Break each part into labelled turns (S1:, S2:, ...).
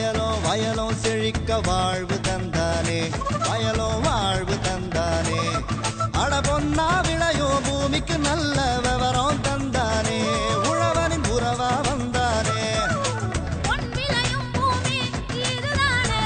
S1: வயலோ வயலோ செழிக்க வாழ்வு தந்தானே வயலோ வாழ்வு தந்தானே அட பொன்னா விளையோ பூமிக்கு நல்ல விவரம் தந்தானே உழவனின் உறவா வந்தானே
S2: பொன் விளையும் பூமி இதுதானே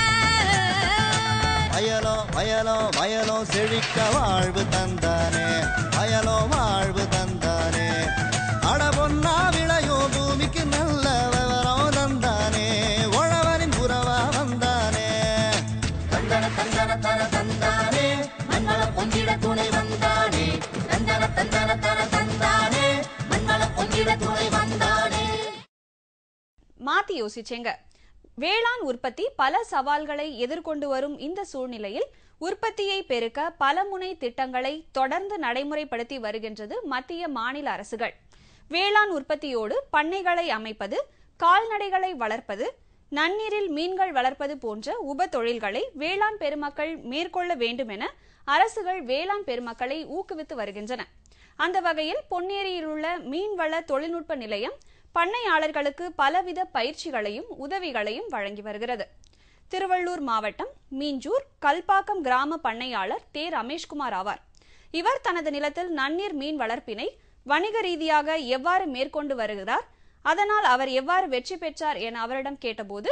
S1: வயலோ வயலோ வயலோ செழிக்க வாழ்வு தந்தானே வயலோ வாழ்வு தந்தானே அட பொன்னா விளையோ பூமிக்கு நல்ல விவரம் தந்தானே உழவனின் உறவா வந்தானே
S2: தந்தன தந்தன தர தந்தானே மண்வளம் பொங்கிட துணை வந்தானே தந்தன தந்தன தர தந்தானே மண்வளம் பொங்கிட துணை வந்தானே
S3: மாத்தி யோசிச்சேங்க வேளாண் உற்பத்தி பல சவால்களை எதிர்கொண்டு வரும் இந்த சூழ்நிலையில் உற்பத்தியை பெருக்க பல முனை திட்டங்களை தொடர்ந்து நடைமுறைப்படுத்தி வருகின்றது மத்திய மாநில அரசுகள் வேளாண் உற்பத்தியோடு பண்ணைகளை அமைப்பது கால்நடைகளை வளர்ப்பது நன்னீரில் மீன்கள் வளர்ப்பது போன்ற உப தொழில்களை வேளாண் பெருமக்கள் மேற்கொள்ள வேண்டும் என அரசுகள் வேளாண் பெருமக்களை ஊக்குவித்து வருகின்றன அந்த வகையில் பொன்னேரியில் உள்ள மீன்வள தொழில்நுட்ப நிலையம் பண்ணையாளர்களுக்கு பலவித பயிற்சிகளையும் உதவிகளையும் வழங்கி வருகிறது திருவள்ளூர் மாவட்டம் மீஞ்சூர் கல்பாக்கம் கிராம பண்ணையாளர் தே ரமேஷ்குமார் ஆவார் இவர் தனது நிலத்தில் நன்னீர் மீன் வளர்ப்பினை வணிக ரீதியாக எவ்வாறு மேற்கொண்டு வருகிறார் அதனால் அவர் எவ்வாறு வெற்றி பெற்றார் என அவரிடம் கேட்டபோது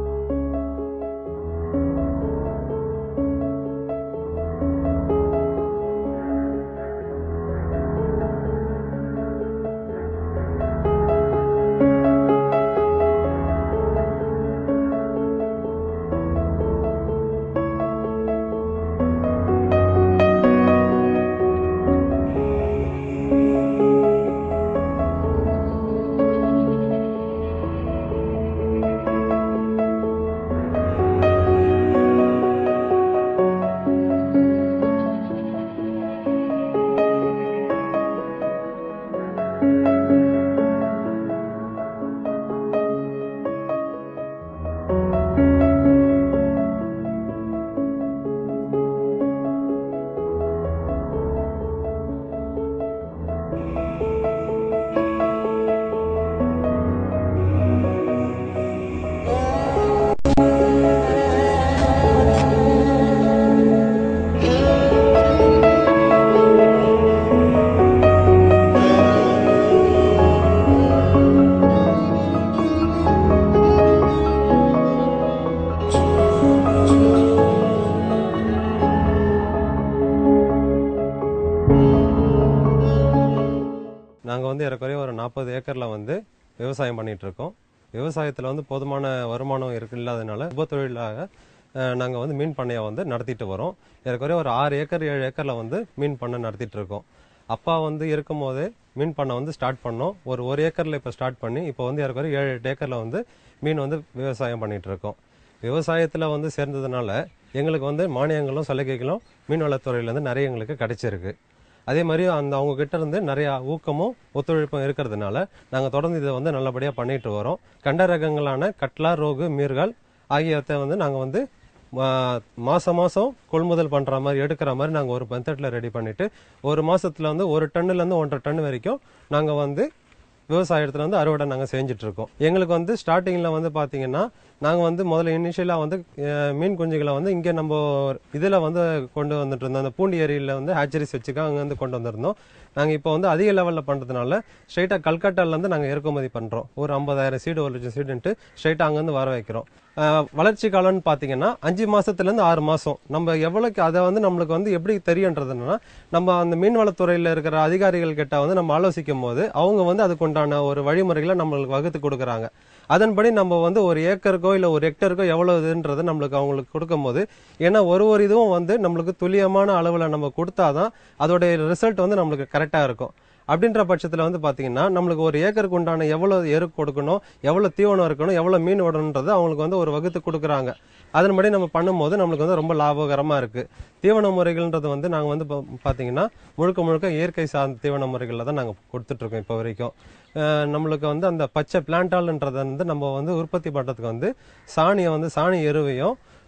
S4: நாங்கள் வந்து ஏறக்குறைய ஒரு நாற்பது ஏக்கரில் வந்து விவசாயம் பண்ணிட்டு இருக்கோம் விவசாயத்தில் வந்து போதுமான வருமானம் இருக்கு இல்லாதனால உபத்தொழிலாக நாங்கள் வந்து மீன் பண்ணையை வந்து நடத்திட்டு வரோம் ஏறக்குறைய ஒரு ஆறு ஏக்கர் ஏழு ஏக்கரில் வந்து மீன் பண்ணை நடத்திட்டு இருக்கோம் அப்பா வந்து இருக்கும் போதே மீன் பண்ணை வந்து ஸ்டார்ட் பண்ணோம் ஒரு ஒரு ஏக்கரில் இப்போ ஸ்டார்ட் பண்ணி இப்போ வந்து ஏறக்குறைய ஏழு எட்டு ஏக்கரில் வந்து மீன் வந்து விவசாயம் பண்ணிட்டு இருக்கோம் விவசாயத்தில் வந்து சேர்ந்ததுனால எங்களுக்கு வந்து மானியங்களும் சலுகைகளும் மீன்வளத்துறையிலேருந்து நிறைய எங்களுக்கு கிடைச்சிருக்கு அதே மாதிரி அந்த அவங்க கிட்ட இருந்து நிறைய ஊக்கமும் ஒத்துழைப்பும் இருக்கிறதுனால நாங்கள் தொடர்ந்து இதை வந்து நல்லபடியாக பண்ணிட்டு வரோம் கண்ட ரகங்களான கட்லா ரோகு மீர்கள் ஆகியவற்றை வந்து நாங்கள் வந்து மா- மாசம் மாசம் கொள்முதல் பண்ற மாதிரி எடுக்கிற மாதிரி நாங்கள் ஒரு மெத்தட்ல ரெடி பண்ணிட்டு ஒரு மாசத்துல வந்து ஒரு டன்னுல இருந்து ஒன்றரை டன் வரைக்கும் நாங்கள் வந்து விவசாயத்துல வந்து அறுவடை நாங்கள் செஞ்சுட்டு இருக்கோம் எங்களுக்கு வந்து ஸ்டார்டிங்ல வந்து பாத்தீங்கன்னா நாங்கள் வந்து முதல்ல இனிஷியலாக வந்து அஹ், மீன் குஞ்சுகளை வந்து இங்கே நம்ம இதில் வந்து கொண்டு வந்துட்டு இருந்தோம் அந்த பூண்டி ஏரியில் வந்து ஹேச்சரிஸ் வச்சுக்க அங்கே வந்து கொண்டு வந்திருந்தோம் நாங்கள் இப்போ வந்து அதிக லெவலில் பண்ணுறதுனால ஸ்ட்ரைட்டாக கல்கட்டாலேருந்து நாங்கள் இறக்குமதி பண்ணுறோம் ஒரு ஐம்பதாயிரம் சீடு ஒரு லட்சம் சீடுன்ட்டு ஸ்ட்ரைட்டாக அங்கேருந்து வர வைக்கிறோம் அஹ், வளர்ச்சி காலம்னு பார்த்தீங்கன்னா அஞ்சு மாசத்துலேருந்து ஆறு மாதம் நம்ம எவ்வளோக்கு அதை வந்து நம்மளுக்கு வந்து எப்படி தெரியுன்றதுன்னா நம்ம அந்த மீன்வளத்துறையில் இருக்கிற அதிகாரிகள் கிட்ட வந்து நம்ம ஆலோசிக்கும் போது அவங்க வந்து அதுக்கு உண்டான ஒரு வழிமுறைகளை நம்மளுக்கு வகுத்து கொடுக்குறாங்க அதன்படி நம்ம வந்து ஒரு ஏக்கருக்கோ இல்லை ஒரு ஹெக்டருக்கோ எவ்வளோ இதுன்றது நம்மளுக்கு அவங்களுக்கு கொடுக்கும்போது ஏன்னா ஒரு ஒரு இதுவும் வந்து நம்மளுக்கு துல்லியமான அளவில் நம்ம கொடுத்தாதான் அதோடைய ரிசல்ட் வந்து நம்மளுக்கு கரெக்டாக இருக்கும் அப்படின்ற பட்சத்தில் வந்து பார்த்தீங்கன்னா நம்மளுக்கு ஒரு ஏக்கருக்கு உண்டான எவ்வளோ எரு கொடுக்கணும் எவ்வளோ தீவனம் இருக்கணும் எவ்வளோ மீன் விடணுன்றது அவங்களுக்கு வந்து ஒரு வகுத்து கொடுக்குறாங்க அதன்படி நம்ம பண்ணும்போது நம்மளுக்கு வந்து ரொம்ப லாபகரமாக இருக்குது தீவன முறைகள்ன்றது வந்து நாங்கள் வந்து இப்போ பார்த்தீங்கன்னா முழுக்க முழுக்க இயற்கை சார்ந்த தீவன முறைகளில் தான் நாங்கள் கொடுத்துட்ருக்கோம் இப்போ வரைக்கும் அஹ் நம்மளுக்கு வந்து அந்த பச்சை பிளான்டால்ன்றதை வந்து நம்ம வந்து உற்பத்தி பண்ணுறதுக்கு வந்து சாணியை வந்து சாணி எருவையும்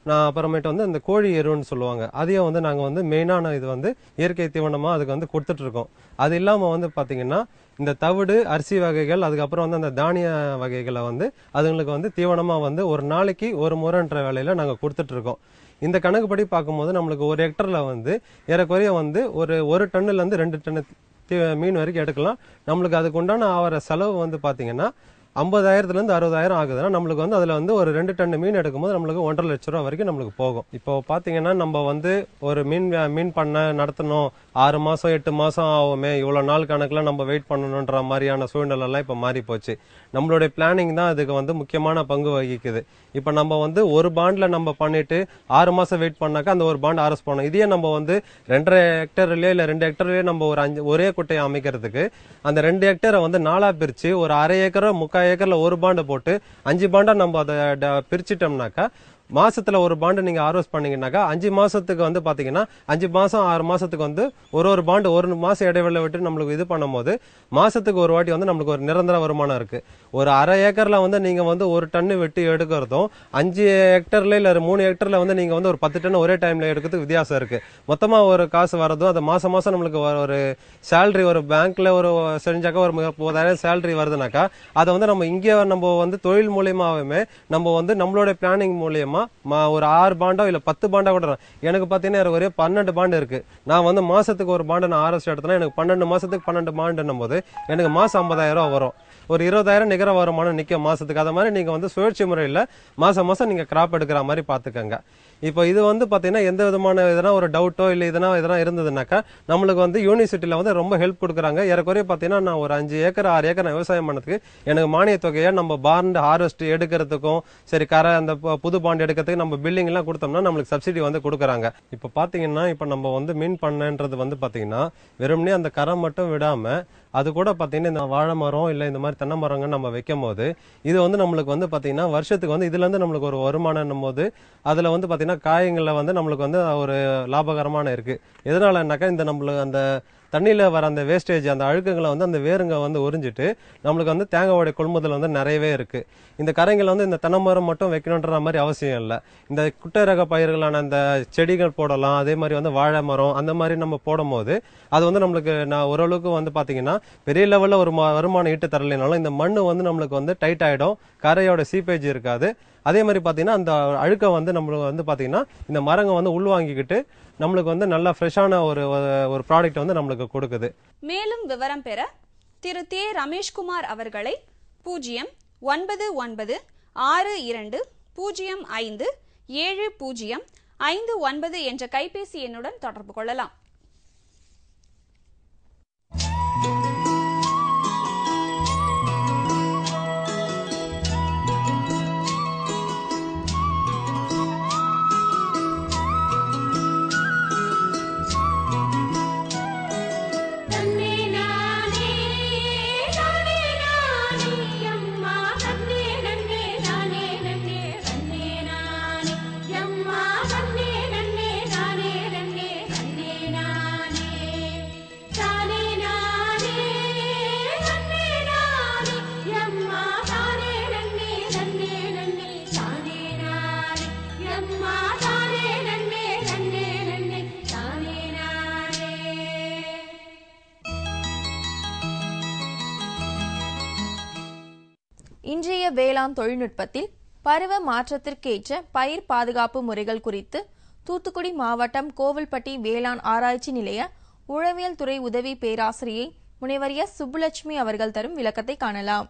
S4: நான் அப்புறமேட்டு வந்து இந்த கோழி எருன்னு சொல்லுவாங்க அதையும் வந்து நாங்கள் வந்து மெயினான இது வந்து இயற்கை தீவனமாக அதுக்கு வந்து கொடுத்துட்டு இருக்கோம் அது இல்லாமல் வந்து பார்த்தீங்கன்னா இந்த தவிடு அரிசி வகைகள் அதுக்கப்புறம் வந்து அந்த தானிய வகைகளை வந்து அதுங்களுக்கு வந்து தீவனமாக வந்து ஒரு நாளைக்கு ஒரு முறைன்ற வேலையில் நாங்கள் கொடுத்துட்டு இருக்கோம் இந்த கணக்குப்படி பார்க்கும்போது நம்மளுக்கு ஒரு ஹெக்டர்ல வந்து ஏறக்குறைய வந்து ஒரு ஒரு டன்னுல இருந்து ரெண்டு டன்னு தீ- மீன் வரைக்கும் எடுக்கலாம் நம்மளுக்கு அதுக்கு உண்டான ஆகிற செலவு வந்து பார்த்தீங்கன்னா ஐம்பதாயிரத்துல இருந்து அறுபதாயிரம் ஆகுதுன்னா நம்மளுக்கு வந்து அதுல வந்து ஒரு ரெண்டு டன் மீன் எடுக்கும்போது நம்மளுக்கு ஒன்றரை லட்ச ரூபா வரைக்கும் நம்மளுக்கு போகும் இப்போ பாத்தீங்கன்னா நம்ம வந்து ஒரு மீன் வியா- மீன் பண்ண நடத்தணும் ஆறு மாசம் எட்டு மாசம் ஆகுமே இவ்வளவு நாள் கணக்குல நம்ம வெயிட் பண்ணணுன்ற மாதிரியான சூழ்நிலை எல்லாம் இப்ப மாறி போச்சு நம்மளுடைய பிளானிங் தான் அதுக்கு வந்து முக்கியமான பங்கு வகிக்குது இப்ப நம்ம வந்து ஒரு பாண்ட்ல நம்ம பண்ணிட்டு ஆறு மாசம் வெயிட் பண்ணாக்கா அந்த ஒரு பாண்ட் ஆர்எஸ் பண்ணணும் இதே நம்ம வந்து ரெண்டரை ஹெக்டர்லயே இல்ல ரெண்டு ஹெக்டர்லயே நம்ம ஒரு அஞ்சு ஒரே குட்டையை அமைக்கிறதுக்கு அந்த ரெண்டு ஹெக்டரை வந்து நாலா பிரிச்சு ஒரு அரை ஏக்கரோ முக்கால் ஏக்கர்ல ஒரு பாண்டு போட்டு அஞ்சு பாண்டா நம்ம அதை ட- பிரிச்சிட்டோம்னாக்கா மாசத்துல ஒரு பாண்டு நீங்க ஆர்வஸ் பண்ணீங்கன்னாக்கா அஞ்சு மாசத்துக்கு வந்து பாத்தீங்கன்னா அஞ்சு மாசம் ஆறு மாசத்துக்கு வந்து ஒரு ஒரு பாண்டு ஒரு மாசம் இடைவெளி விட்டு நம்மளுக்கு இது பண்ணும்போது மாசத்துக்கு ஒரு வாட்டி வந்து நம்மளுக்கு ஒரு நிரந்தர வருமானம் இருக்கு ஒரு அரை ஏக்கர்ல வந்து நீங்க வந்து ஒரு டன்னு வெட்டி எடுக்கிறதும் அஞ்சு ஹெக்டர்ல இல்ல மூணு ஹெக்டர்ல வந்து நீங்க வந்து ஒரு பத்து டன் ஒரே டைம்ல எடுக்கிறதுக்கு வித்தியாசம் இருக்கு மொத்தமா ஒரு காசு வரதும் அது மாசம் மாசம் நம்மளுக்கு வர ஒரு சேலரி ஒரு பேங்க்ல ஒரு செஞ்சாக்கா ஒரு முப்பதாயிரம் சேலரி வருதுனாக்கா அதை வந்து நம்ம இங்கே நம்ம வந்து தொழில் மூலியமாவே நம்ம வந்து நம்மளோட பிளானிங் மூலியமா ம- ஒரு ஆறு பாண்டோ இல்ல பத்து பாண்டா கூட இருக்கலாம். எனக்கு பாத்தீங்கன்னா எனக்கு ஒரே பன்னெண்டு பாண்டு இருக்கு நான் வந்து மாசத்துக்கு ஒரு பாண்டு நான் ஆர்எஸ் எடுத்தேன்னா எனக்கு பன்னெண்டு மாசத்துக்கு பன்னெண்டு பாண்டுன்னும் போது எனக்கு மாசம் ஐம்பதாயிரம் ரூபாய் வரும் ஒரு இருபதாயிரம் நிகர வருமானம் நிக்கும் மாசத்துக்கு அத மாதிரி நீங்க வந்து சுழற்சி முறையில மாசம் மாசம் நீங்க கிராப் எடுக்கிற மாதிரி பாத்துக்கங்க இப்போ இது வந்து பாத்தீங்கன்னா எந்த விதமான எதனா ஒரு டவுட்டோ இல்ல இதனா எதனா இருந்ததுனாக்கா நம்மளுக்கு வந்து யூனிவர்சிட்டியில வந்து ரொம்ப ஹெல்ப் கொடுக்குறாங்க ஏறக்குறைய பாத்தீங்கன்னா நான் ஒரு அஞ்சு ஏக்கர் ஆறு ஏக்கர் நான் விவசாயம் பண்ணதுக்கு எனக்கு மானிய தொகையை நம்ம பாண்ட் ஹார்வெஸ்ட் எடுக்கிறதுக்கும் சரி கரை அந்த பு- புது பாண்ட் எடுக்கிறதுக்கு நம்ம பில்டிங் எல்லாம் கொடுத்தோம்னா நம்மளுக்கு சப்சிடி வந்து கொடுக்குறாங்க இப்போ பாத்தீங்கன்னா இப்போ நம்ம வந்து மீன் பண்ணன்றது வந்து பாத்தீங்கன்னா வெறுமனே அந்த கரை மட்டும் விடாம அது கூட பாத்தீங்கன்னா இந்த வாழை மரம் இல்ல இந்த மாதிரி தென்னை மரங்க நம்ம வைக்கும் போது இது வந்து நம்மளுக்கு வந்து பாத்தீங்கன்னா வருஷத்துக்கு வந்து இதுல இருந்து நம்மளுக்கு ஒரு வருமானம் போது அதுல வந்து பாத்தீங்கன்னா காயங்கள்ல வந்து நம்மளுக்கு வந்து ஒரு லாபகரமான இருக்கு எதனாலனாக்கா இந்த நம்மளுக்கு அந்த தண்ணியில வர அந்த வேஸ்டேஜ் அந்த அழுக்குங்களை வந்து அந்த வேருங்க வந்து உறிஞ்சிட்டு நம்மளுக்கு வந்து தேங்காயோட கொள்முதல் வந்து நிறையவே இருக்கு இந்த கரைங்கள் வந்து இந்த தென்னை மரம் மட்டும் வைக்கணுன்ற மாதிரி அவசியம் இல்லை இந்த குட்டை ரக பயிர்களான அந்த செடிகள் போடலாம் அதே மாதிரி வந்து வாழை மரம் அந்த மாதிரி நம்ம போடும்போது அது வந்து நம்மளுக்கு நான் ஓரளவுக்கு வந்து பாத்தீங்கன்னா பெரிய லெவல்ல ஒரு ம- வருமானம் ஈட்டு தரலைனாலும் இந்த மண்ணு வந்து நம்மளுக்கு வந்து டைட் ஆயிடும் கரையோட சீப்பேஜ் இருக்காது அதே மாதிரி பாத்தீங்கன்னா அந்த அழுக்க வந்து நம்மளுக்கு வந்து பாத்தீங்கன்னா இந்த மரங்க வந்து உள்வாங்கிக்கிட்டு நம்மளுக்கு வந்து நல்ல ஃப்ரெஷ்ஷான ஒரு ஒரு ப்ராடக்ட் வந்து நம்மளுக்கு கொடுக்குது
S3: மேலும் விவரம் பெற திரு தே ரமேஷ்குமார் அவர்களை பூஜ்ஜியம் ஒன்பது ஒன்பது ஆறு இரண்டு பூஜ்ஜியம் ஐந்து ஏழு பூஜ்ஜியம் ஐந்து ஒன்பது என்ற கைபேசி எண்ணுடன் தொடர்பு கொள்ளலாம்
S2: தன்னே நானே நானே நானே அம்மா தன்னே நன்னே நானே நன்னே தன்னே நானே அம்மா தன்னே நன்னே நானே நன்னே தன்னே நானே தானே நானே தன்னே நானே அம்மா தானே நன்னே தன்னே நன்னே தானே நானே அம்மா தானே நன்னே தன்னே நன்னே தானே நானே
S5: இன்றைய வேளாண் தொழில்நுட்பத்தில் பருவ மாற்றத்திற்கேற்ற பயிர் பாதுகாப்பு முறைகள் குறித்து தூத்துக்குடி மாவட்டம் கோவில்பட்டி வேளாண் ஆராய்ச்சி நிலைய உழவியல் துறை உதவி பேராசிரியை முனைவர் எஸ் சுப்புலட்சுமி அவர்கள் தரும் விளக்கத்தை காணலாம்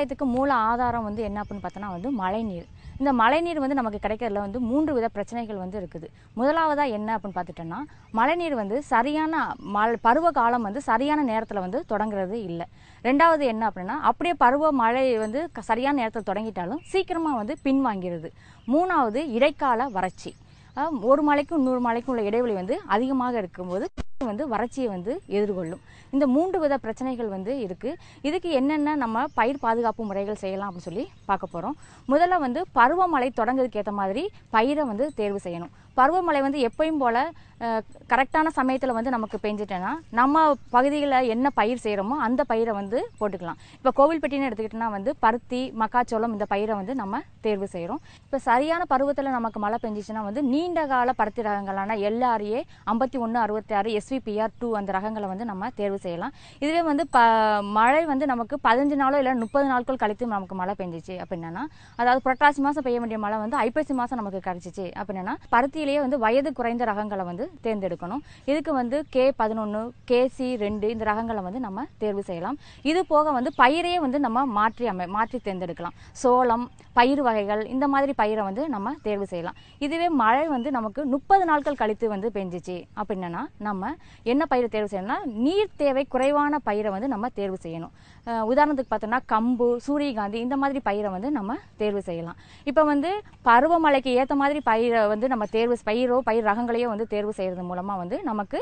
S6: விவசாயத்துக்கு மூல ஆதாரம் வந்து என்ன அப்படின்னு பார்த்தோன்னா வந்து மழைநீர் இந்த மழைநீர் வந்து நமக்கு கிடைக்கிறதுல வந்து மூன்று வித பிரச்சனைகள் வந்து இருக்குது முதலாவதாக என்ன அப்படின்னு பார்த்துட்டோன்னா மழைநீர் வந்து சரியான மழை பருவ காலம் வந்து சரியான நேரத்தில் வந்து தொடங்குறது இல்லை ரெண்டாவது என்ன அப்படின்னா அப்படியே பருவ மழை வந்து க- சரியான நேரத்தில் தொடங்கிட்டாலும் சீக்கிரமாக வந்து பின்வாங்கிறது மூணாவது இடைக்கால வறட்சி அஹ் ஒரு மலைக்கும் இன்னொரு மலைக்கும் உள்ள இடைவெளி வந்து அதிகமாக இருக்கும்போது வந்து வறட்சியை வந்து எதிர்கொள்ளும் இந்த மூன்று வித பிரச்சனைகள் வந்து இருக்கு இதுக்கு என்னென்ன நம்ம பயிர் பாதுகாப்பு முறைகள் செய்யலாம் அப்படின்னு சொல்லி பார்க்க போறோம் முதல்ல வந்து பருவமழை தொடங்குறதுக்கு ஏற்ற மாதிரி பயிரை வந்து தேர்வு செய்யணும் பருவமழை வந்து எப்பயும் போல கரெக்டான சமயத்தில் வந்து நமக்கு பெஞ்சிட்டேன்னா நம்ம பகுதிகளில் என்ன பயிர் செய்கிறோமோ அந்த பயிரை வந்து போட்டுக்கலாம் இப்போ கோவில்பட்டின்னு எடுத்துக்கிட்டோன்னா வந்து பருத்தி மக்காச்சோளம் இந்த பயிரை வந்து நம்ம தேர்வு செய்கிறோம் இப்போ சரியான பருவத்தில் நமக்கு மழை பெஞ்சிச்சுன்னா வந்து நீண்ட கால பருத்தி ரகங்களான எல்ஆர்ஏ ஐம்பத்தி ஒன்று அறுபத்தி ஆறு எஸ்விபிஆர் டூ அந்த ரகங்களை வந்து நம்ம தேர்வு செய்யலாம் இதுவே வந்து ப மழை வந்து நமக்கு பதினஞ்சு நாளோ இல்லை முப்பது நாட்கள் கழித்து நமக்கு மழை பெஞ்சிச்சு அப்படின்னா அதாவது புரட்டாசி மாதம் பெய்ய வேண்டிய மழை வந்து ஐப்பசி மாதம் நமக்கு கிடைச்சிச்சு அப்படின்னா பருத்தியிலேயே வந்து வயது குறைந்த ரகங்களை வந்து தேர்ந்தெடுக்கணும் இதுக்கு வந்து கே பதினொன்று கேசி ரெண்டு இந்த ரகங்களை வந்து நம்ம தேர்வு செய்யலாம் இது போக வந்து பயிரையே வந்து நம்ம மாற்றி அமை மாற்றி தேர்ந்தெடுக்கலாம் சோளம் பயிர் வகைகள் இந்த மாதிரி பயிரை வந்து நம்ம தேர்வு செய்யலாம் இதுவே மழை வந்து நமக்கு முப்பது நாட்கள் கழித்து வந்து பெஞ்சிச்சு அப்படின்னா நம்ம என்ன பயிரை தேர்வு செய்யணும்னா நீர் தேவை குறைவான பயிரை வந்து நம்ம தேர்வு செய்யணும் அஹ் உதாரணத்துக்கு பார்த்தோம்னா கம்பு சூரியகாந்தி இந்த மாதிரி பயிரை வந்து நம்ம தேர்வு செய்யலாம் இப்போ வந்து பருவமழைக்கு ஏற்ற மாதிரி பயிரை வந்து நம்ம தேர்வு பயிரோ பயிர் ரகங்களையோ வந்து தேர்வு செய்கிறது மூலமாக வந்து நமக்கு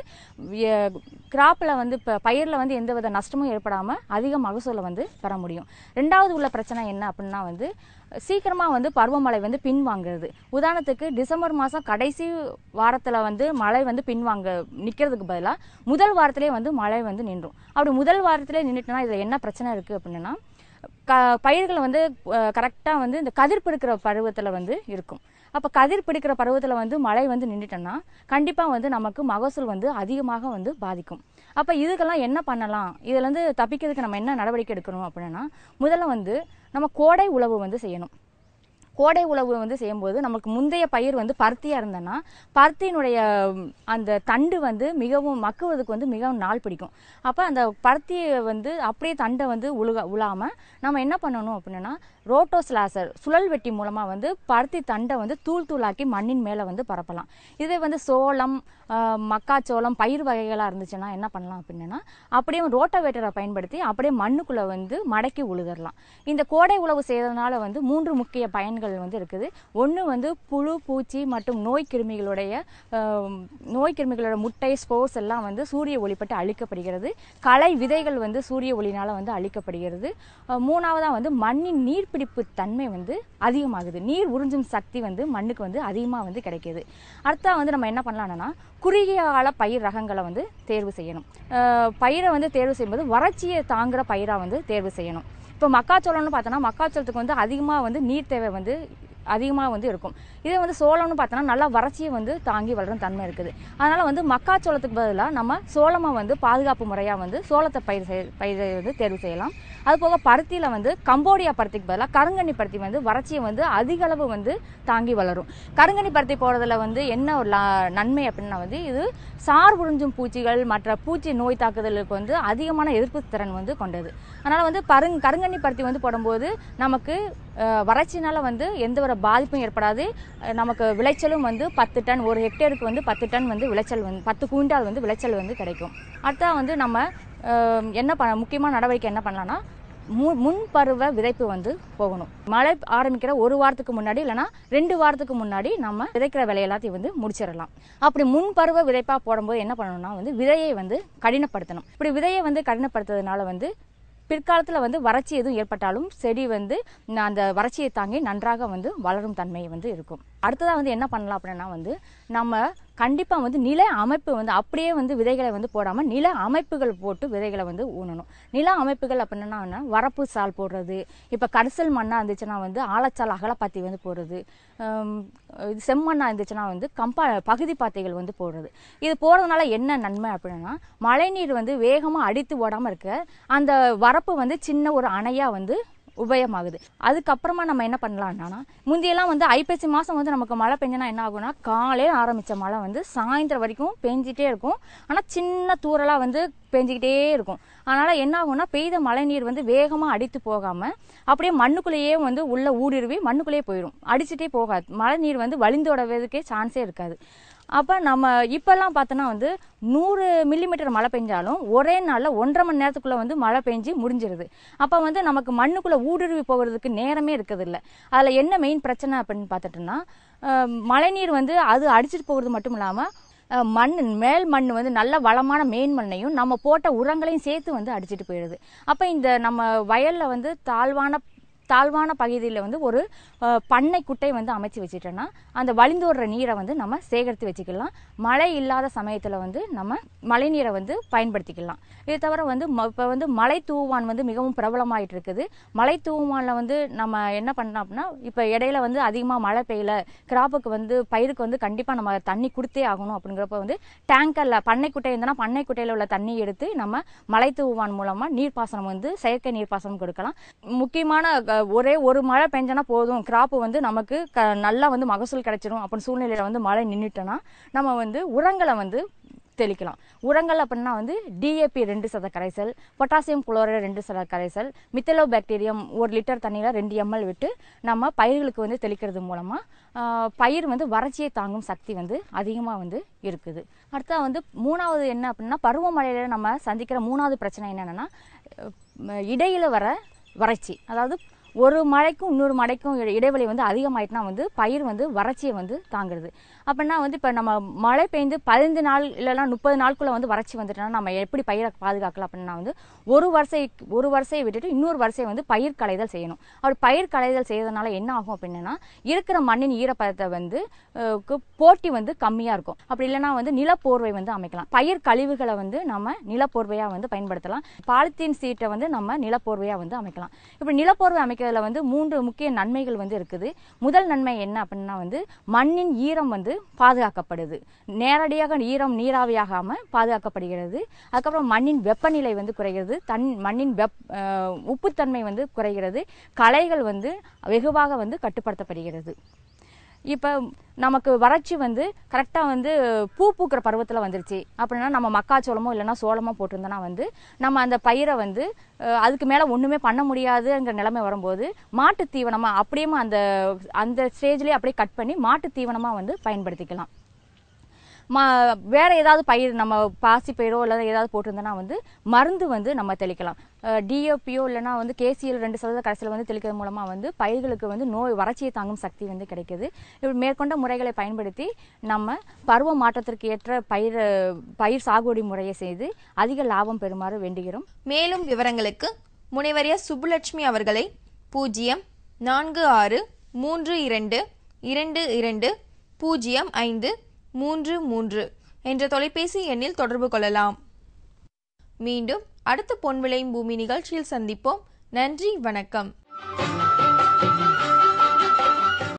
S6: கிராப்பில் வந்து இப்போ பயிரில் வந்து எந்த வித நஷ்டமும் ஏற்படாமல் அதிக மகசூலை வந்து பெற முடியும் ரெண்டாவது உள்ள பிரச்சனை என்ன அப்படின்னா வந்து சீக்கிரமாக வந்து பருவமழை வந்து பின்வாங்குறது உதாரணத்துக்கு டிசம்பர் மாதம் கடைசி வாரத்தில் வந்து மழை வந்து பின்வாங்க நிற்கிறதுக்கு பதிலாக முதல் வாரத்திலே வந்து மழை வந்து நின்றும் அப்படி முதல் வாரத்திலே நின்றுட்டுனா இதில் என்ன பிரச்சனை இருக்குது அப்படின்னா க பயிர்கள் வந்து கரெக்டாக வந்து இந்த கதிர் பிடிக்கிற பருவத்தில் வந்து இருக்கும் அப்போ கதிர் பிடிக்கிற பருவத்தில் வந்து மழை வந்து நின்றுட்டோன்னா கண்டிப்பாக வந்து நமக்கு மகசூல் வந்து அதிகமாக வந்து பாதிக்கும் அப்போ இதுக்கெல்லாம் என்ன பண்ணலாம் இதுலேருந்து தப்பிக்கிறதுக்கு நம்ம என்ன நடவடிக்கை எடுக்கணும் அப்படின்னா முதல்ல வந்து நம்ம கோடை உழவு வந்து செய்யணும் கோடை உழவு வந்து செய்யும்போது நமக்கு முந்தைய பயிர் வந்து பருத்தியாக இருந்தேன்னா பருத்தியினுடைய ம், அந்த தண்டு வந்து மிகவும் மக்குவதுக்கு வந்து மிகவும் நாள் பிடிக்கும் அப்போ அந்த பருத்தியை வந்து அப்படியே தண்டை வந்து உழுக உழாமல் நம்ம என்ன பண்ணணும் அப்படின்னா ரோட்டோஸ்லாசர் சுழல் வெட்டி மூலமாக வந்து பருத்தி தண்டை வந்து தூள் தூளாக்கி மண்ணின் மேலே வந்து பரப்பலாம் இதே வந்து சோளம் ஆ, மக்காச்சோளம் பயிர் வகைகளாக இருந்துச்சுன்னா என்ன பண்ணலாம் அப்படின்னா அப்படியே ரோட்டோவேட்டரை பயன்படுத்தி அப்படியே மண்ணுக்குள்ளே வந்து மடக்கி உழுதரலாம் இந்த கோடை உழவு செய்யறதுனால வந்து மூன்று முக்கிய பயன்கள் வந்து இருக்குது ஒன்று வந்து புழு பூச்சி மற்றும் நோய் கிருமிகளுடைய ஆம், நோய் கிருமிகளோட முட்டை ஸ்போர்ஸ் எல்லாம் வந்து சூரிய ஒளிப்பட்டு அழிக்கப்படுகிறது களை விதைகள் வந்து சூரிய ஒளினால வந்து அழிக்கப்படுகிறது அஹ், மூணாவதா வந்து மண்ணின் நீர்பிடிப்பு தன்மை வந்து அதிகமாகுது நீர் உறிஞ்சும் சக்தி வந்து மண்ணுக்கு வந்து அதிகமாக வந்து கிடைக்கிது அடுத்தா வந்து நம்ம என்ன பண்ணலாம்னா குறுகிய கால பயிர் ரகங்களை வந்து தேர்வு செய்யணும் அஹ், பயிரை வந்து தேர்வு செய்யும்போது வறட்சியை தாங்குற பயிராக வந்து தேர்வு செய்யணும் இப்போ மக்காச்சோளம்னு பார்த்தோன்னா மக்காச்சோளத்துக்கு வந்து அதிகமாக வந்து நீர் தேவை வந்து அதிகமாக வந்து இருக்கும் இதே வந்து சோளம்னு பார்த்தோன்னா நல்லா வறட்சியை வந்து தாங்கி வளரும் தன்மை இருக்குது அதனால் வந்து மக்காச்சோளத்துக்கு பதிலாக நம்ம சோளமா வந்து பாதுகாப்பு முறையாக வந்து சோளத்தை பயிர் செய் பயிரை வந்து தேர்வு செய்யலாம் அது போக பருத்தியில் வந்து கம்போடியா பருத்திக்கு பதிலாக கருங்கண்ணி பருத்தி வந்து வறட்சியை வந்து அதிக அளவு வந்து தாங்கி வளரும் கருங்கண்ணி பருத்தி போடுறதுல வந்து என்ன ஒரு லா- நன்மை அப்படின்னா வந்து இது சார் உறிஞ்சும் பூச்சிகள் மற்ற பூச்சி நோய் தாக்குதலுக்கு வந்து அதிகமான எதிர்ப்பு திறன் வந்து கொண்டது அதனால் வந்து பருங் கருங்கண்ணி பருத்தி வந்து போடும்போது நமக்கு அஹ், வறட்சினால வந்து எந்த ஒரு பாதிப்பும் ஏற்படாது அஹ், நமக்கு விளைச்சலும் வந்து பத்து டன் ஒரு ஹெக்டேருக்கு வந்து பத்து டன் வந்து விளைச்சல் வந்து பத்து குவிண்டால் வந்து விளைச்சல் வந்து கிடைக்கும் அடுத்தா வந்து நம்ம அஹ், என்ன பண்ண முக்கியமான நடவடிக்கை என்ன பண்ணலாம்னா மு முன்பருவ விதைப்பு வந்து போகணும் மழை ஆரம்பிக்கிற ஒரு வாரத்துக்கு முன்னாடி இல்லைன்னா ரெண்டு வாரத்துக்கு முன்னாடி நம்ம விதைக்கிற வேலை எல்லாத்தையும் வந்து முடிச்சிடலாம் அப்படி முன்பருவ விதைப்பா போடும்போது என்ன பண்ணணும்னா வந்து விதையை வந்து கடினப்படுத்தணும் இப்படி விதையை வந்து கடினப்படுத்துறதுனால வந்து பிற்காலத்தில் வந்து வறட்சி எதுவும் ஏற்பட்டாலும் செடி வந்து ந- அந்த வறட்சியை தாங்கி நன்றாக வந்து வளரும் தன்மை வந்து இருக்கும் அடுத்ததாக வந்து என்ன பண்ணலாம் அப்படின்னா வந்து நம்ம கண்டிப்பாக வந்து நில அமைப்பு வந்து அப்படியே வந்து விதைகளை வந்து போடாமல் நில அமைப்புகள் போட்டு விதைகளை வந்து ஊனணும் நில அமைப்புகள் அப்படின்னா என்ன? வரப்பு சால் போடுறது இப்போ கரிசல் மண்ணாக இருந்துச்சுன்னா வந்து ஆழச்சால் அகலப்பாத்தி வந்து போடுறது ஹம், இது செம்மண்ணாக இருந்துச்சுன்னா வந்து கம்பா பகுதி பாத்தைகள் வந்து போடுறது இது போடுறதுனால என்ன நன்மை அப்படின்னா மழைநீர் வந்து வேகமாக அடித்து ஓடாமல் இருக்க அந்த வரப்பு வந்து சின்ன ஒரு அணையாக வந்து உபயமாகுது அதுக்கப்புறமா நம்ம என்ன பண்ணலாம்னா முந்தியெல்லாம் வந்து ஐப்பசி மாதம் வந்து நமக்கு மழை பெஞ்சனா என்ன ஆகும்னா காலையில் ஆரம்பித்த மழை வந்து சாயந்தரம் வரைக்கும் பெஞ்சிட்டே இருக்கும் ஆனால் சின்ன தூறலாக வந்து பெஞ்சிக்கிட்டே இருக்கும் அதனால் என்ன ஆகும்னா பெய்த மழை நீர் வந்து வேகமாக அடித்து போகாமல் அப்படியே மண்ணுக்குள்ளேயே வந்து உள்ள ஊடுருவி மண்ணுக்குள்ளேயே போயிடும் அடிச்சுட்டே போகாது மழை நீர் வந்து வழிந்தோடறதுக்கே சான்ஸே இருக்காது அப்போ நம்ம இப்போல்லாம் பார்த்தோன்னா வந்து நூறு மில்லிமீட்டர் மழை பெஞ்சாலும் ஒரே நாளில் ஒன்றரை மணி நேரத்துக்குள்ளே வந்து மழை பெஞ்சு முடிஞ்சிருது அப்போ வந்து நமக்கு மண்ணுக்குள்ளே ஊடுருவி போகிறதுக்கு நேரமே இருக்கிறதில்ல அதில் என்ன மெயின் பிரச்சனை அப்படின்னு பார்த்துட்டோம்னா அஹ், மழைநீர் வந்து அது அடிச்சிட்டு போகிறது மட்டும் இல்லாமல் அஹ் மண் மேல் மண் வந்து நல்ல வளமான மேன் மண்ணையும் நம்ம போட்ட உரங்களையும் சேர்த்து வந்து அடிச்சிட்டு போயிடுது அப்போ இந்த நம்ம வயல்ல வந்து தாழ்வான தாழ்வான பகுதியில் வந்து ஒரு அஹ், பண்ணை குட்டை வந்து அமைச்சு வச்சுட்டோன்னா அந்த வழிந்தோடுற நீரை வந்து நம்ம சேகரித்து வச்சுக்கலாம் மழை இல்லாத சமயத்தில் வந்து நம்ம மழை நீரை வந்து பயன்படுத்திக்கலாம் இது தவிர வந்து இப்போ வந்து மலை தூவான் வந்து மிகவும் பிரபலமாயிட்டு இருக்குது மலை தூவானில் வந்து நம்ம என்ன பண்ணலாம் அப்படின்னா இப்போ இடையில வந்து அதிகமாக மழை பெய்யல கிராப்புக்கு வந்து பயிருக்கு வந்து கண்டிப்பாக நம்ம தண்ணி கொடுத்தே ஆகணும் அப்படிங்கிறப்ப வந்து டேங்கரில் பண்ணைக்குட்டை இருந்தனா பண்ணைக்குட்டையில் உள்ள தண்ணி எடுத்து நம்ம மலை தூவான் மூலமாக நீர்ப்பாசனம் வந்து செயற்கை நீர்ப்பாசனம் கொடுக்கலாம் முக்கியமான அஹ், ஒரே ஒரு மழை பெஞ்சனா போதும் கிராப்பு வந்து நமக்கு க நல்லா வந்து மகசூல் கிடைச்சிரும் அப்படின்னு சூழ்நிலையில் வந்து மழை நின்றுட்டோன்னா நம்ம வந்து உரங்களை வந்து தெளிக்கலாம் உரங்கள் அப்படின்னா வந்து டிஏபி ரெண்டு சத கரைசல் பொட்டாசியம் குளோரைடு ரெண்டு சத கரைசல் மித்தலோ பாக்டீரியம் ஒரு லிட்டர் தண்ணியில் ரெண்டு எம்எல் விட்டு நம்ம பயிர்களுக்கு வந்து தெளிக்கிறது மூலமாக பயிர் வந்து வறட்சியை தாங்கும் சக்தி வந்து அதிகமாக வந்து இருக்குது அடுத்தா வந்து மூணாவது என்ன அப்படின்னா பருவமழையில் நம்ம சந்திக்கிற மூணாவது பிரச்சனை என்னென்னா இடையில வர வறட்சி அதாவது ஒரு மழைக்கும் இன்னொரு மழைக்கும் இட- இடைவெளி வந்து அதிகமாயிட்டுனா வந்து பயிர் வந்து வறட்சியை வந்து தாங்குறது அப்படின்னா வந்து இப்போ நம்ம மழை பெய்ந்து பதினைந்து நாள் இல்லைன்னா முப்பது நாளுக்குள்ள வந்து வறட்சி வந்துட்டோம்னா நம்ம எப்படி பயிரை பாதுகாக்கலாம் அப்படின்னா வந்து ஒரு வரிசை ஒரு வரிசையை விட்டுட்டு இன்னொரு வரிசையை வந்து பயிர் களைதல் செய்யணும் அப்படி பயிர் களைதல் செய்யறதுனால என்ன ஆகும் அப்படின்னா இருக்கிற மண்ணின் ஈரப்பதத்தை வந்து அஹ், க்கு போட்டி வந்து கம்மியாக இருக்கும் அப்படி இல்லைன்னா வந்து நிலப்போர்வை வந்து அமைக்கலாம் பயிர் கழிவுகளை வந்து நம்ம நிலப்போர்வையாக வந்து பயன்படுத்தலாம் பாலித்தீன் சீட்டை வந்து நம்ம நிலப்போர்வையாக வந்து அமைக்கலாம் இப்படி நிலப்போர்வை அமைக்கிறதுல வந்து மூன்று முக்கிய நன்மைகள் வந்து இருக்குது முதல் நன்மை என்ன அப்படின்னா வந்து மண்ணின் ஈரம் வந்து பாதுகாக்கப்படுது நேரடியாக ஈரம் நீராவியாகாம பாதுகாக்கப்படுகிறது அதுக்கப்புறம் மண்ணின் வெப்பநிலை வந்து குறைகிறது தன் மண்ணின் வெப் அஹ், உப்புத்தன்மை வந்து குறைகிறது களைகள் வந்து வெகுவாக வந்து கட்டுப்படுத்தப்படுகிறது இப்போ நமக்கு வறட்சி வந்து கரெக்டாக வந்து பூ பூக்கிற பருவத்தில் வந்துருச்சு அப்படின்னா நம்ம மக்காச்சோளமோ இல்லைன்னா சோளமோ போட்டிருந்தோன்னா வந்து நம்ம அந்த பயிரை வந்து அஹ், அதுக்கு மேலே ஒன்றுமே பண்ண முடியாதுங்கிற நிலைமை வரும்போது மாட்டு தீவனமாக அப்படியே அந்த அந்த ஸ்டேஜ்லேயே அப்படியே கட் பண்ணி மாட்டு தீவனமாக வந்து பயன்படுத்திக்கலாம் மா வேற ஏதாவது பயிர் நம்ம பாசி பயிரோ இல்லை ஏதாவது போட்டிருந்தோன்னா வந்து மருந்து வந்து நம்ம தெளிக்கலாம் டிஓபியோ இல்லைன்னா வந்து கேசிஎல் ரெண்டு சதவீத கடைசியில் வந்து தெளிக்கிறது மூலமாக வந்து பயிர்களுக்கு வந்து நோய் வறட்சியை தாங்கும் சக்தி வந்து கிடைக்குது இப்படி மேற்கொண்ட முறைகளை பயன்படுத்தி நம்ம பருவ மாற்றத்திற்கு ஏற்ற பயிர் பயிர் சாகுபடி முறையை செய்து அதிக லாபம் பெறுமாறு வேண்டுகிறோம்
S5: மேலும் விவரங்களுக்கு முனைவர் எஸ் சுப்புலட்சுமி அவர்களை பூஜ்ஜியம் நான்கு ஆறு மூன்று இரண்டு இரண்டு இரண்டு பூஜ்ஜியம் ஐந்து மூன்று மூன்று என்ற தொலைபேசி எண்ணில் தொடர்பு கொள்ளலாம் மீண்டும் அடுத்த பொன் விளையும் பூமி நிகழ்ச்சியில் சந்திப்போம் நன்றி வணக்கம்